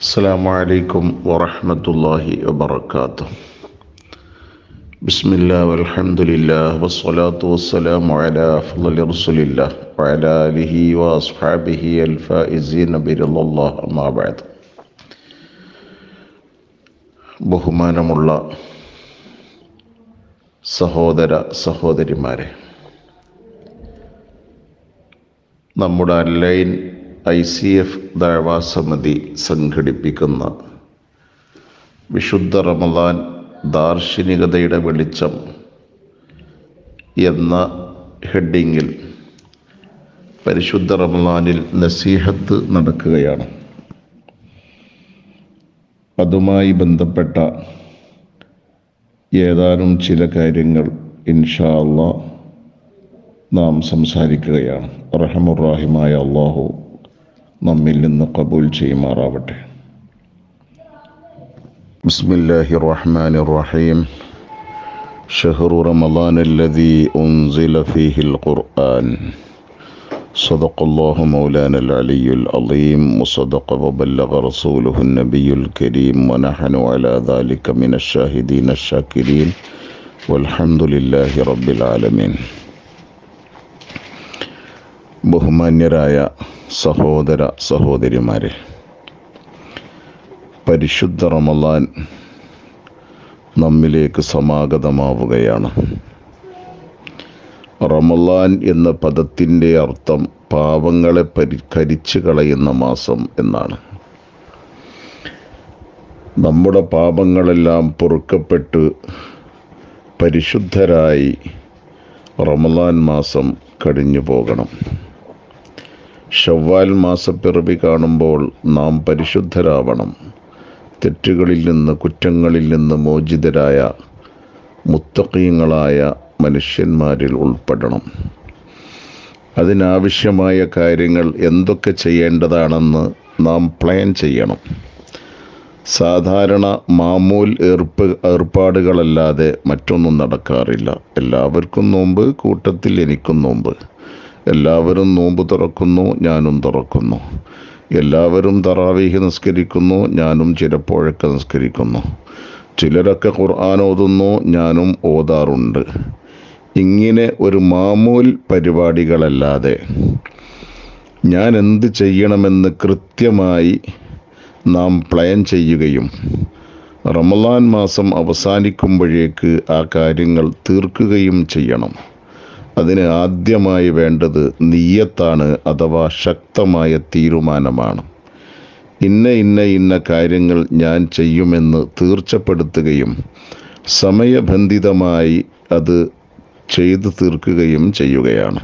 السلام عليكم ورحمة الله وبركاته بسم الله والحمد لله والصلاة والسلام على أفضل رسول الله وعلى آله وأصحابه الفائزين برضا الله أما بعد ബഹുമാനമുള്ള സഹോദര സഹോദരിമാരെ നമ്മുടെ ഓൺലൈൻ ഐ സി എഫ് ദഴവാ സമിതി സംഘടിപ്പിക്കുന്ന വിശുദ്ധ റമദാൻ ദാർശനികതയുടെ വെളിച്ചം എന്ന ഹെഡിങ്ങിൽ പരിശുദ്ധ റമദാനിൽ നസീഹത്ത് നടക്കുകയാണ് അതുമായി ബന്ധപ്പെട്ട ഏതാനും ചില കാര്യങ്ങൾ ഇൻഷാ അള്ളാ നാം സംസാരിക്കുകയാണ് റഹമുറാഹിമായ അള്ളാഹു നമ്മിൽ നിന്ന് കബൂൽ ചെയ്യുമാറാവട്ടെ ബിസ്മില്ലാഹി റഹ്മാൻ റഹീം ഷഹറു റമദാൻ الذي أنزل فيه القرآن صدق الله مولانا العلي العظيم وصدق وبلغ رسوله النبي الكريم ونحن على ذلك من الشاهدين الشاكرين والحمد لله رب العالمين ബഹുമാന്യരായ സഹോദര സഹോദരിമാരെ പരിശുദ്ധ റമലാൻ നമ്മിലേക്ക് സമാഗതമാവുകയാണ് റമലാൻ എന്ന പദത്തിൻ്റെ അർത്ഥം പാവങ്ങളെ പരിഹരിച്ചു കളയുന്ന മാസം എന്നാണ് നമ്മുടെ പാപങ്ങളെല്ലാം പൊറുക്കപ്പെട്ട് പരിശുദ്ധരായി റമലാൻ മാസം കഴിഞ്ഞു പോകണം ഷവ്വാൽ മാസപ്പിറവി കാണുമ്പോൾ നാം പരിശുദ്ധരാവണം തെറ്റുകളിൽ നിന്ന് കുറ്റങ്ങളിൽ നിന്ന് മോചിതരായ മുത്തക്കീങ്ങളായ മനുഷ്യന്മാരിൽ ഉൾപ്പെടണം അതിനാവശ്യമായ കാര്യങ്ങൾ എന്തൊക്കെ ചെയ്യേണ്ടതാണെന്ന് നാം പ്ലാൻ ചെയ്യണം സാധാരണ മാമൂൽ ഏർപ്പ് ഏർപ്പാടുകളല്ലാതെ മറ്റൊന്നും നടക്കാറില്ല എല്ലാവർക്കും നോമ്പ് കൂട്ടത്തിൽ എനിക്കും നോമ്പ് എല്ലാവരും നോമ്പ് തുറക്കുന്നു ഞാനും തുറക്കുന്നു എല്ലാവരും തറാവീഹ് നിസ്കരിക്കുന്നു ഞാനും ചിലപ്പോഴൊക്കെ നിസ്കരിക്കുന്നു ചിലരൊക്കെ ഖുർആൻ ഓതുന്നു ഞാനും ഓതാറുണ്ട് ഇങ്ങനെ ഒരു മാമൂൽ പരിപാടികളല്ലാതെ ഞാൻ എന്ത് ചെയ്യണമെന്ന് കൃത്യമായി നാം പ്ലാൻ ചെയ്യുകയും റമലാൻ മാസം അവസാനിക്കുമ്പോഴേക്ക് ആ കാര്യങ്ങൾ തീർക്കുകയും ചെയ്യണം അതിന് ആദ്യമായി വേണ്ടത് നീയത്താണ് അഥവാ ശക്തമായ തീരുമാനമാണ് ഇന്ന ഇന്ന ഇന്ന കാര്യങ്ങൾ ഞാൻ ചെയ്യുമെന്ന് തീർച്ചപ്പെടുത്തുകയും സമയബന്ധിതമായി അത് ചെയ്തു തീർക്കുകയും ചെയ്യുകയാണ്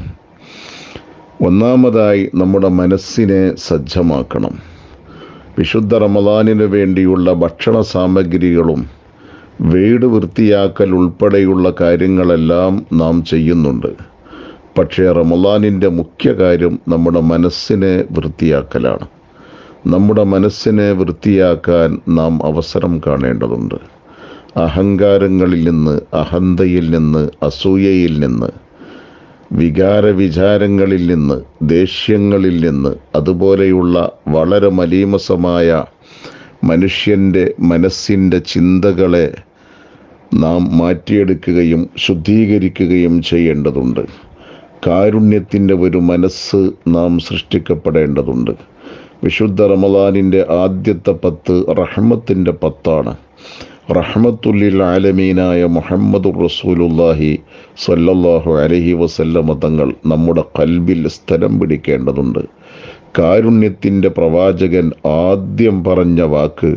ഒന്നാമതായി നമ്മുടെ മനസ്സിനെ സജ്ജമാക്കണം വിശുദ്ധ റമദാനിന് വേണ്ടിയുള്ള ഭക്ഷണ സാമഗ്രികളും വീട് വൃത്തിയാക്കൽ ഉൾപ്പെടെയുള്ള കാര്യങ്ങളെല്ലാം നാം ചെയ്യുന്നുണ്ട് പക്ഷേ റമദാനിൻ്റെ മുഖ്യ കാര്യം നമ്മുടെ മനസ്സിനെ വൃത്തിയാക്കലാണ് നമ്മുടെ മനസ്സിനെ വൃത്തിയാക്കാൻ നാം അവസരം കാണേണ്ടതുണ്ട് അഹങ്കാരങ്ങളിൽ നിന്ന് അഹന്തയിൽ നിന്ന് അസൂയയിൽ നിന്ന് വികാര വിചാരങ്ങളിൽ നിന്ന് ദേഷ്യങ്ങളിൽ നിന്ന് അതുപോലെയുള്ള വളരെ മലീമസമായ മനുഷ്യൻ്റെ മനസ്സിൻ്റെ ചിന്തകളെ നാം മാറ്റിയെടുക്കുകയും ശുദ്ധീകരിക്കുകയും ചെയ്യേണ്ടതുണ്ട് കാരുണ്യത്തിൻ്റെ ഒരു മനസ്സ് നാം സൃഷ്ടിക്കപ്പെടേണ്ടതുണ്ട് വിശുദ്ധ റമദാനിൻ്റെ ആദ്യത്തെ പത്ത് റഹ്മത്തിൻ്റെ പത്താണ് റഹ്മത്തുല്ലിൽ ആലമീനായ മുഹമ്മദ് റസൂലുല്ലാഹി സല്ലല്ലാഹു അലഹി വസല്ലമ തങ്ങൾ നമ്മുടെ കൽബിൽ സ്ഥലം പിടിക്കേണ്ടതുണ്ട് കാരുണ്യത്തിൻ്റെ പ്രവാചകൻ ആദ്യം പറഞ്ഞ വാക്ക്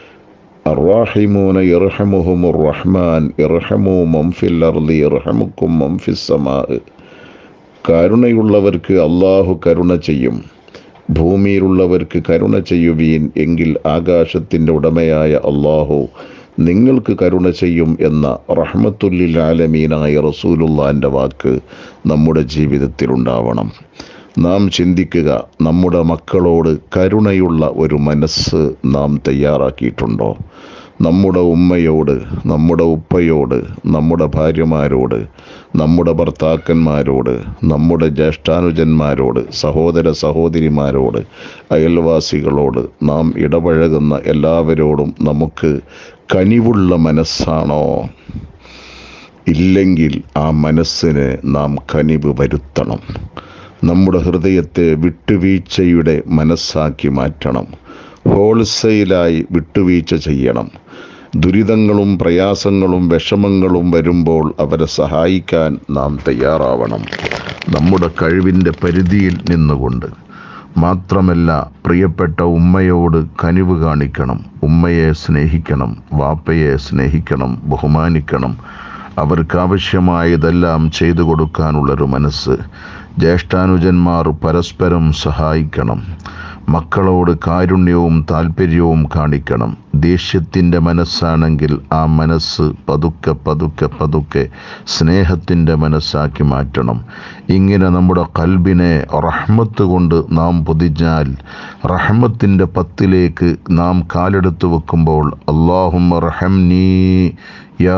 അറാഹിമൂന ഇർഹമുഹുമുർ റഹ്മാൻ ഇർഹമു മംഫിൽ അർദി ഇർഹമുക്കും മംഫിസമാ കരുണയുള്ളവർക്ക് അള്ളാഹു കരുണ ചെയ്യും ഭൂമിയിലുള്ളവർക്ക് കരുണ ചെയ്യുവീൻ എങ്കിൽ ആകാശത്തിൻ്റെ ഉടമയായ അള്ളാഹു നിങ്ങൾക്ക് കരുണ ചെയ്യും എന്ന റഹ്മത്തുല്ലിൽ ആലമീനായ റസൂലുള്ളാൻ്റെ വാക്ക് നമ്മുടെ ജീവിതത്തിൽ ഉണ്ടാവണം നാം ചിന്തിക്കുക നമ്മുടെ മക്കളോട് കരുണയുള്ള ഒരു മനസ്സ് നാം തയ്യാറാക്കിയിട്ടുണ്ടോ നമ്മുടെ ഉമ്മയോട് നമ്മുടെ ഉപ്പയോട് നമ്മുടെ ഭാര്യമാരോട് നമ്മുടെ ഭർത്താക്കന്മാരോട് നമ്മുടെ ജ്യേഷ്ഠാനുജന്മാരോട് സഹോദര സഹോദരിമാരോട് അയൽവാസികളോട് നാം ഇടപഴകുന്ന എല്ലാവരോടും നമുക്ക് കനിവുള്ള മനസ്സാണോ ഇല്ലെങ്കിൽ ആ മനസ്സിന് നാം കനിവ് വരുത്തണം നമ്മുടെ ഹൃദയത്തെ വിട്ടുവീഴ്ചയുടെ മനസ്സാക്കി മാറ്റണം ഹോൾസെയിലായി വിട്ടുവീഴ്ച ചെയ്യണം ദുരിതങ്ങളും പ്രയാസങ്ങളും വിഷമങ്ങളും വരുമ്പോൾ അവരെ സഹായിക്കാൻ നാം തയ്യാറാവണം നമ്മുടെ കഴിവിൻ്റെ പരിധിയിൽ നിന്നുകൊണ്ട് മാത്രമല്ല പ്രിയപ്പെട്ട ഉമ്മയോട് കനിവ് കാണിക്കണം ഉമ്മയെ സ്നേഹിക്കണം വാപ്പയെ സ്നേഹിക്കണം ബഹുമാനിക്കണം അവർക്ക് ആവശ്യമായതെല്ലാം ചെയ്തു കൊടുക്കാനുള്ളൊരു മനസ്സ് ജ്യേഷ്ഠാനുജന്മാർ പരസ്പരം സഹായിക്കണം മക്കളോട് കാരുണ്യവും താല്പര്യവും കാണിക്കണം ദേഷ്യത്തിൻ്റെ മനസ്സാണെങ്കിൽ ആ മനസ്സ് പതുക്കെ പതുക്കെ പതുക്കെ സ്നേഹത്തിൻ്റെ മനസ്സാക്കി മാറ്റണം ഇങ്ങനെ നമ്മുടെ കൽബിനെ റഹ്മത്ത് കൊണ്ട് നാം പൊതിഞ്ഞാൽ റഹ്മത്തിൻ്റെ പത്തിലേക്ക് നാം കാലെടുത്ത് വെക്കുമ്പോൾ അള്ളാഹും റഹംനീ യാ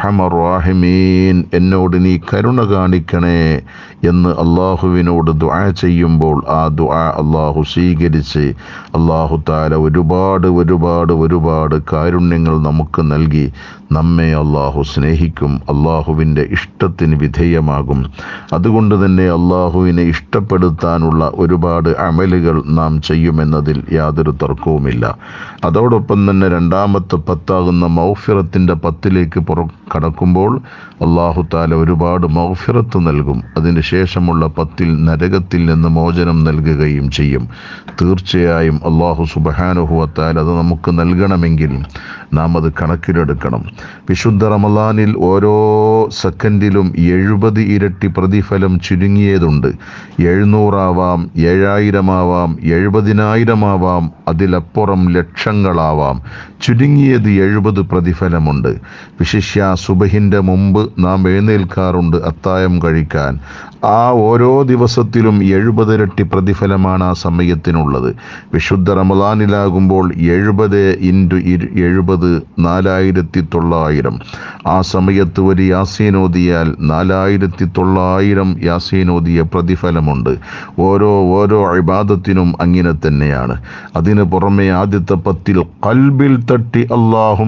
അർഹമറാഹിമീൻ എന്നോട് നീ കരുണ കാണിക്കണേ എന്ന് അള്ളാഹുവിനോട് ദുആ ചെയ്യുമ്പോൾ ആ ദുആ അള്ളാഹു സ്വീകരിച്ച് അള്ളാഹു താല ഒരുപാട് ഒരുപാട് ഒരുപാട് കാരുണ്യങ്ങൾ നമുക്ക് നൽകി നമ്മെ അള്ളാഹു സ്നേഹിക്കും അള്ളാഹുവിൻ്റെ ഇഷ്ടത്തിന് വിധേയമാകും അതുകൊണ്ട് തന്നെ അള്ളാഹുവിനെ ഇഷ്ടപ്പെടുത്താനുള്ള ഒരുപാട് അമലുകൾ നാം ചെയ്യുമെന്നതിൽ യാതൊരു തർക്കവുമില്ല അതോടൊപ്പം തന്നെ രണ്ടാമത്തെ പത്താകുന്ന മൗഫിറത്തിൻ്റെ പത്തിലേക്ക് പുറ കടക്കുമ്പോൾ അള്ളാഹു താല ഒരുപാട് മൗഫിറത്ത് നൽകും അതിന് ശേഷമുള്ള പത്തിൽ നരകത്തിൽ നിന്ന് മോചനം നൽകുകയും ചെയ്യും തീർച്ചയായും അള്ളാഹു സുബഹാനുഹുവത്താൽ അത് നമുക്ക് നൽകണമെങ്കിൽ നാം അത് കണക്കിലെടുക്കണം വിശുദ്ധ റമലാനിൽ ഓരോ സെക്കൻഡിലും എഴുപത് ഇരട്ടി പ്രതിഫലം ചുരുങ്ങിയതുണ്ട് എഴുന്നൂറാവാം ഏഴായിരമാവാം എഴുപതിനായിരമാവാം അതിലപ്പുറം ലക്ഷങ്ങളാവാം ചുരുങ്ങിയത് എഴുപത് പ്രതിഫലമുണ്ട് വിശിഷ്യ സുബഹിൻ്റെ മുമ്പ് നാം എഴുന്നേൽക്കാറുണ്ട് അത്തായം കഴിക്കാൻ ആ ഓരോ ദിവസത്തിലും എഴുപതിരട്ടി പ്രതിഫലമാണ് ആ സമയത്തിനുള്ളത് വിശുദ്ധ റമദാനിലാകുമ്പോൾ എഴുപത് ഇൻറ്റു ഇരു എഴുപത് നാലായിരത്തി തൊള്ളായിരം ആ സമയത്ത് ഒരു യാസീനോദിയാൽ നാലായിരത്തി തൊള്ളായിരം യാസീനോദിയ പ്രതിഫലമുണ്ട് ഓരോ ഓരോ ഇബാദത്തിനും അങ്ങനെ തന്നെയാണ് അതിന് പുറമെ ആദ്യത്തെ പത്തിൽ കൽബിൽ തട്ടി അള്ളാഹും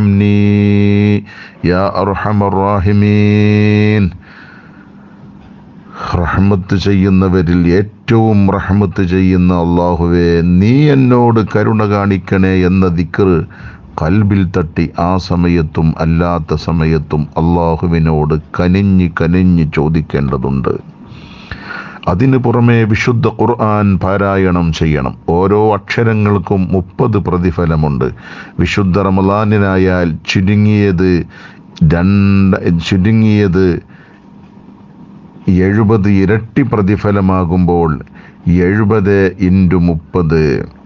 യാ അർഹമർ റാഹിമീൻ റഹ്മത്ത് ചെയ്യുന്നവരിൽ ഏറ്റവും റഹ്മത്ത് ചെയ്യുന്ന അള്ളാഹുവെ നീ എന്നോട് കരുണ കാണിക്കണേ എന്ന ദിക്കർ കൽബിൽ തട്ടി ആ സമയത്തും അല്ലാത്ത സമയത്തും അള്ളാഹുവിനോട് കനിഞ്ഞ് കനിഞ്ഞ് ചോദിക്കേണ്ടതുണ്ട് അതിനു പുറമെ വിശുദ്ധ ഖുർആൻ പാരായണം ചെയ്യണം ഓരോ അക്ഷരങ്ങൾക്കും മുപ്പത് പ്രതിഫലമുണ്ട് വിശുദ്ധ റമലാനിനായാൽ ചുരുങ്ങിയത് രണ്ട് ചുരുങ്ങിയത് എഴുപത് ഇരട്ടി പ്രതിഫലമാകുമ്പോൾ എഴുപത് ഇൻറ്റു മുപ്പത്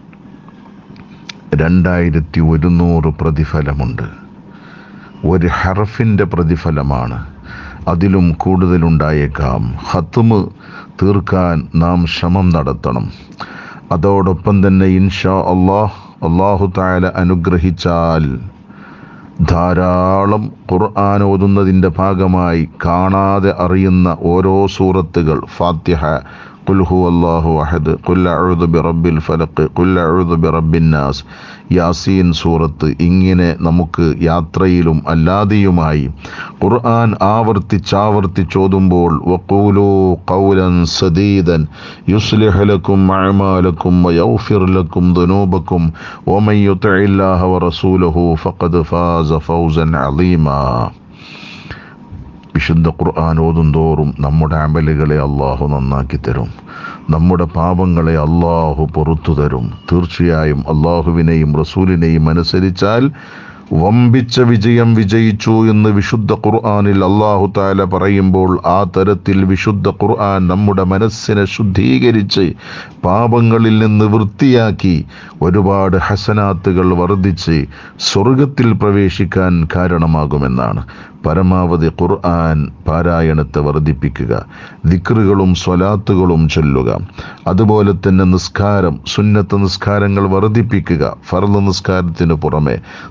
രണ്ടായിരത്തി ഒരുന്നൂറ് പ്രതിഫലമുണ്ട് ഒരു ഹർഫിൻ്റെ പ്രതിഫലമാണ് അതിലും കൂടുതലുണ്ടായേക്കാം ഹത്തുമ് തീർക്കാൻ നാം ശ്രമം നടത്തണം അതോടൊപ്പം തന്നെ ഇൻഷാ അള്ളാഹ് അള്ളാഹു താല അനുഗ്രഹിച്ചാൽ ധാരാളം ഖുർആൻ ഓതുന്നതിൻ്റെ ഭാഗമായി കാണാതെ അറിയുന്ന ഓരോ സൂറത്തുകൾ ഫാത്തിഹ قل هو الله أحد قل أعوذ برب الفلق قل أعوذ برب الناس യാസീൻ സൂറത്ത് ഇങ്ങനെ നമുക്ക് യാത്രയിലും അല്ലാതെയുമായി ഖുർആൻ ആവർത്തിച്ചാവർത്തിച്ചോതുമ്പോൾ വഖൂലു ഖൗലൻ സദീദൻ യുസ്ലിഹ് ലക്കും അഅമാലക്കും വയഗ്ഫിർ ലക്കും ദുനൂബക്കും വമൻ യുതിഇല്ലാഹ വറസൂലഹു ഫഖദ് ഫാസ ഫൗസൻ അളീമാ വിശുദ്ധ ഖുർആൻ ഓതുന്തോറും നമ്മുടെ അമലുകളെ അള്ളാഹു നന്നാക്കി തരും നമ്മുടെ പാപങ്ങളെ അള്ളാഹു പുറത്തു തരും തീർച്ചയായും അള്ളാഹുവിനെയും റസൂലിനെയും അനുസരിച്ചാൽ വമ്പിച്ച വിജയം വിജയിച്ചു എന്ന് വിശുദ്ധ ഖുർആനിൽ അള്ളാഹു താല പറയുമ്പോൾ ആ തരത്തിൽ വിശുദ്ധ ഖുർആൻ നമ്മുടെ മനസ്സിനെ ശുദ്ധീകരിച്ച് പാപങ്ങളിൽ നിന്ന് വൃത്തിയാക്കി ഒരുപാട് ഹസനാത്തുകൾ വർദ്ധിച്ച് സ്വർഗത്തിൽ പ്രവേശിക്കാൻ കാരണമാകുമെന്നാണ് പരമാവധി ഖുർആൻ പാരായണത്തെ വർദ്ധിപ്പിക്കുക ദിക്റുകളും സ്വലാത്തുകളും ചൊല്ലുക അതുപോലെ തന്നെ നിസ്കാരം സുന്നത്ത് നിസ്കാരങ്ങൾ വർദ്ധിപ്പിക്കുക ഫർദ് നിസ്കാരത്തിന് പുറമെ നമുക്ക്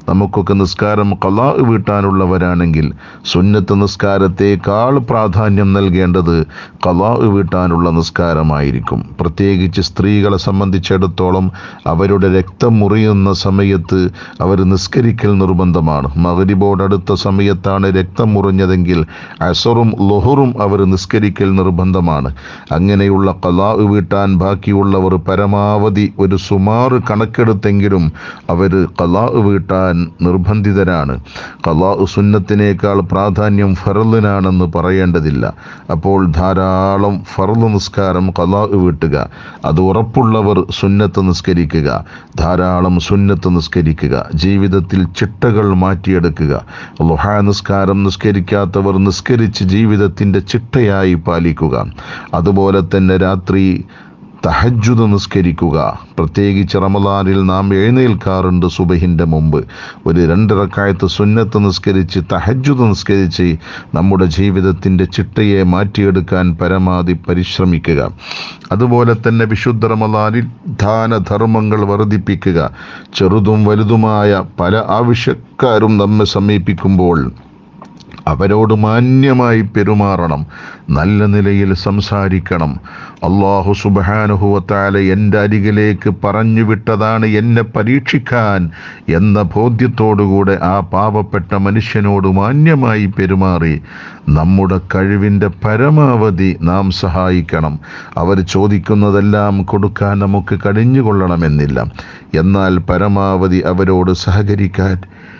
നമുക്ക് നിസ്കാരം കലാ വീട്ടാനുള്ളവരാണെങ്കിൽ സുന്നത്ത് നിസ്കാരത്തേക്കാൾ പ്രാധാന്യം നൽകേണ്ടത് കലാ വീട്ടാനുള്ള നിസ്കാരമായിരിക്കും പ്രത്യേകിച്ച് സ്ത്രീകളെ സംബന്ധിച്ചിടത്തോളം അവരുടെ രക്തം മുറിയുന്ന സമയത്ത് അവർ നിസ്കരിക്കൽ നിർബന്ധമാണ് മകരിബോടടുത്ത സമയത്താണ് രക്തം മുറിഞ്ഞതെങ്കിൽ അസറും ലൊഹറും അവർ നിസ്കരിക്കൽ നിർബന്ധമാണ് അങ്ങനെയുള്ള കലാ വീട്ടാൻ ബാക്കിയുള്ളവർ പരമാവധി ഒരു സുമാറ് കണക്കെടുത്തെങ്കിലും അവർ കലാ വീട്ടാൻ നിർബന്ധിതരാണ് കലാ സുന്നത്തിനേക്കാൾ പ്രാധാന്യം ഫറലിനാണെന്ന് പറയേണ്ടതില്ല അപ്പോൾ ധാരാളം ഫറല് നിസ്കാരം കലാ വീട്ടുക അത് ഉറപ്പുള്ളവർ സുന്നത്ത് നിസ്കരിക്കുക ധാരാളം സുന്നത്ത് നിസ്കരിക്കുക ജീവിതത്തിൽ ചിട്ടകൾ മാറ്റിയെടുക്കുക ലുഹാ നിസ്കാരം നിസ്കരിക്കാത്തവർ നിസ്കരിച്ച് ജീവിതത്തിൻ്റെ ചിട്ടയായി പാലിക്കുക അതുപോലെ തന്നെ രാത്രി തഹജുദ് നിസ്കരിക്കുക പ്രത്യേകിച്ച് റമദാനിൽ നാം എഴുന്നേൽക്കാറുണ്ട് സുബഹിൻ്റെ മുമ്പ് ഒരു രണ്ടിറക്കായത്ത് സുന്നത്ത് നിസ്കരിച്ച് തഹജുദ് നിസ്കരിച്ച് നമ്മുടെ ജീവിതത്തിൻ്റെ ചിട്ടയെ മാറ്റിയെടുക്കാൻ പരമാവധി പരിശ്രമിക്കുക അതുപോലെ തന്നെ വിശുദ്ധ റമദാനിൽ ദാനധർമ്മങ്ങൾ വർദ്ധിപ്പിക്കുക ചെറുതും വലുതുമായ പല ആവശ്യക്കാരും നമ്മെ സമീപിക്കുമ്പോൾ അവരോട് മാന്യമായി പെരുമാറണം നല്ല നിലയിൽ സംസാരിക്കണം അള്ളാഹു സുബാനുഹുവത്താല എൻ്റെ അരികിലേക്ക് പറഞ്ഞു വിട്ടതാണ് എന്നെ പരീക്ഷിക്കാൻ എന്ന ബോധ്യത്തോടുകൂടെ ആ പാവപ്പെട്ട മനുഷ്യനോട് മാന്യമായി പെരുമാറി നമ്മുടെ കഴിവിൻ്റെ പരമാവധി നാം സഹായിക്കണം അവർ ചോദിക്കുന്നതെല്ലാം കൊടുക്കാൻ നമുക്ക് കഴിഞ്ഞുകൊള്ളണമെന്നില്ല എന്നാൽ പരമാവധി അവരോട് സഹകരിക്കാൻ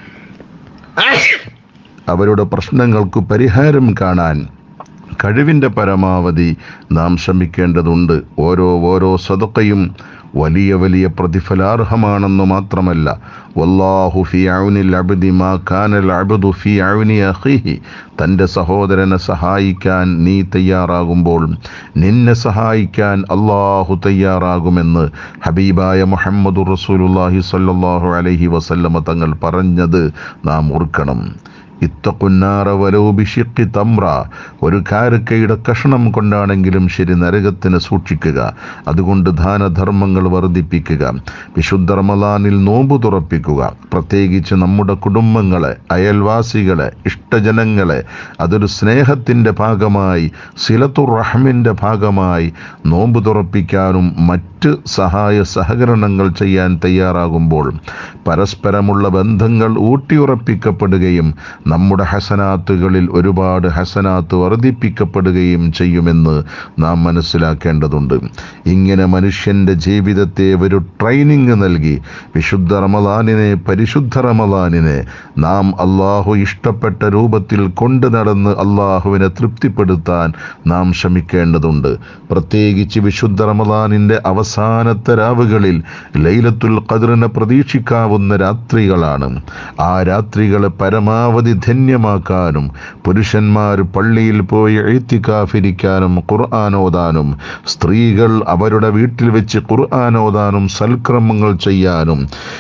അവരുടെ പ്രശ്നങ്ങൾക്ക് പരിഹാരം കാണാൻ കഴിവിൻ്റെ പരമാവധി നാം ശ്രമിക്കേണ്ടതുണ്ട് ഓരോ ഓരോ സദക്കയും വലിയ വലിയ പ്രതിഫലാർഹമാണെന്ന് മാത്രമല്ല വല്ലാഹു ഫി ഔനിൽ അബ്ദി മാ കാനൽ അബ്ദു ഫി ഔനി അഖീഹി തൻ്റെ സഹോദരനെ സഹായിക്കാൻ നീ തയ്യാറാകുമ്പോൾ നിന്നെ സഹായിക്കാൻ അള്ളാഹു തയ്യാറാകുമെന്ന് ഹബീബായ മുഹമ്മദ് റസൂലുല്ലാഹി സ്വല്ലല്ലാഹു അലൈഹി വസല്ലമ തങ്ങൾ പറഞ്ഞത് നാം ഓർക്കണം ഇത്തക്കുന്നാറ വലോബിഷിക്കി തമ്ര ഒരു കാരക്കയുടെ കഷണം കൊണ്ടാണെങ്കിലും ശരി നരകത്തിന് സൂക്ഷിക്കുക അതുകൊണ്ട് ദാനധർമ്മങ്ങൾ വർദ്ധിപ്പിക്കുക വിശുദ്ധ റമലാനിൽ നോമ്പ് തുറപ്പിക്കുക പ്രത്യേകിച്ച് നമ്മുടെ കുടുംബങ്ങളെ അയൽവാസികളെ ഇഷ്ടജനങ്ങളെ അതൊരു സ്നേഹത്തിൻ്റെ ഭാഗമായി സിലത്തുർ റഹ്മിൻ്റെ ഭാഗമായി നോമ്പ് തുറപ്പിക്കാനും മറ്റ് സഹായ സഹകരണങ്ങൾ ചെയ്യാൻ തയ്യാറാകുമ്പോൾ പരസ്പരമുള്ള ബന്ധങ്ങൾ ഊട്ടിയുറപ്പിക്കപ്പെടുകയും നമ്മുടെ ഹസനാത്തുകളിൽ ഒരുപാട് ഹസനാത്ത് വർദ്ധിപ്പിക്കപ്പെടുകയും ചെയ്യുമെന്ന് നാം മനസ്സിലാക്കേണ്ടതുണ്ട് ഇങ്ങനെ മനുഷ്യൻ്റെ ജീവിതത്തെ ഒരു ട്രെയിനിങ് നൽകി വിശുദ്ധ റമദാനിനെ പരിശുദ്ധ റമദാനിനെ നാം അള്ളാഹു ഇഷ്ടപ്പെട്ട രൂപത്തിൽ കൊണ്ടു നടന്ന് അള്ളാഹുവിനെ തൃപ്തിപ്പെടുത്താൻ നാം ശ്രമിക്കേണ്ടതുണ്ട് പ്രത്യേകിച്ച് വിശുദ്ധ റമദാനിൻ്റെ അവസാനത്തെ രാവുകളിൽ ലൈലത്തുൽ ഖദ്റിനെ പ്രതീക്ഷിക്കാവുന്ന രാത്രികളാണ് ആ രാത്രികളെ പരമാവധി ധന്യമാക്കാനും പുരുഷന്മാർ പള്ളിയിൽ പോയി എഴുത്തിക്കാഫിരിക്കാനും ഖുർആാനോദാനും സ്ത്രീകൾ അവരുടെ വീട്ടിൽ വെച്ച് ഖുർആാനോദാനും സൽക്രമങ്ങൾ ചെയ്യാനും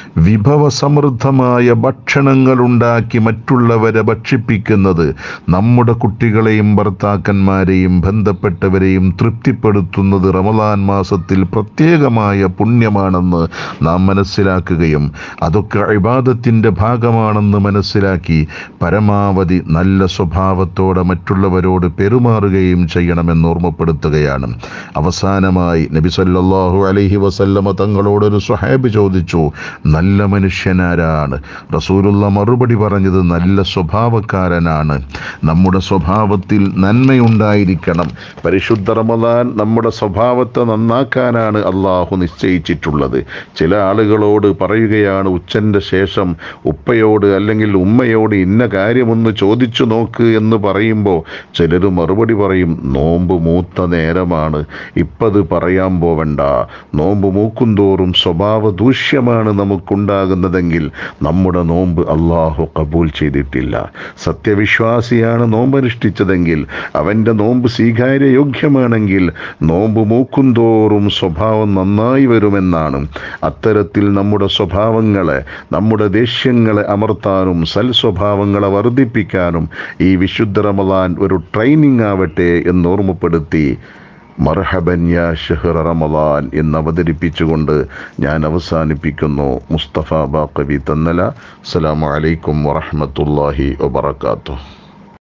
വിഭവസമൃദ്ധമായ ഭക്ഷണങ്ങൾ ഉണ്ടാക്കി മറ്റുള്ളവരെ ഭക്ഷിപ്പിക്കുന്നത് നമ്മുടെ കുട്ടികളെയും ഭർത്താക്കന്മാരെയും ബന്ധപ്പെട്ടവരെയും തൃപ്തിപ്പെടുത്തുന്നത് റമദാൻ മാസത്തിൽ പ്രത്യേകമായ പുണ്യമാണെന്ന് നാം മനസ്സിലാക്കുകയും അതൊക്കെ ഇബാദത്തിൻ്റെ ഭാഗമാണെന്ന് മനസ്സിലാക്കി പരമാവധി നല്ല സ്വഭാവത്തോടെ മറ്റുള്ളവരോട് പെരുമാറുകയും ചെയ്യണമെന്ന് ഓർമ്മപ്പെടുത്തുകയാണ് അവസാനമായി നബി സല്ലല്ലാഹു അലൈഹി വസല്ലമ തങ്ങളോടൊരു സ്വഹാബി ചോദിച്ചു നല്ല മനുഷ്യനാരാണ് റസൂലുള്ള മറുപടി പറഞ്ഞത് നല്ല സ്വഭാവക്കാരനാണ് നമ്മുടെ സ്വഭാവത്തിൽ നന്മയുണ്ടായിരിക്കണം പരിശുദ്ധ റമദാൻ നമ്മുടെ സ്വഭാവത്തെ നന്നാക്കാനാണ് അള്ളാഹു നിശ്ചയിച്ചിട്ടുള്ളത് ചില ആളുകളോട് പറയുകയാണ് ഉച്ചൻ്റെ ശേഷം ഉപ്പയോട് അല്ലെങ്കിൽ ഉമ്മയോട് ഇന്ന കാര്യമൊന്ന് ചോദിച്ചു നോക്ക് എന്ന് പറയുമ്പോൾ ചിലർ മറുപടി പറയും നോമ്പ് മൂത്ത നേരമാണ് ഇപ്പത് പറയാൻ പോവണ്ട നോമ്പ് മൂക്കുന്തോറും സ്വഭാവ ദൂഷ്യമാണ് നമുക്കുണ്ടാകുന്നതെങ്കിൽ നമ്മുടെ നോമ്പ് അള്ളാഹു കബൂൽ ചെയ്തിട്ടില്ല സത്യവിശ്വാസിയാണ് നോമ്പനുഷ്ഠിച്ചതെങ്കിൽ അവൻ്റെ നോമ്പ് സ്വീകാര്യയോഗ്യമാണെങ്കിൽ നോമ്പ് മൂക്കുന്തോറും സ്വഭാവം നന്നായി വരുമെന്നാണ് അത്തരത്തിൽ നമ്മുടെ സ്വഭാവങ്ങളെ നമ്മുടെ ദേഷ്യങ്ങളെ അമർത്താനും സൽ സ്വഭാവങ്ങളെ വർദ്ധിപ്പിക്കാനും ഈ വിശുദ്ധ റമദാൻ ഒരു ട്രെയിനിങ് ആവട്ടെ എന്ന് ഓർമ്മപ്പെടുത്തി മർഹബൻ യാ ഷെഹ്റ റമദാൻ എന്ന് അവതരിപ്പിച്ചുകൊണ്ട് ഞാൻ അവസാനിപ്പിക്കുന്നു മുസ്തഫ ബാക്കവി തന്നല അസ്സലാമു അലൈക്കും വറഹ്മത്തുള്ളാഹി വബറകാതുഹു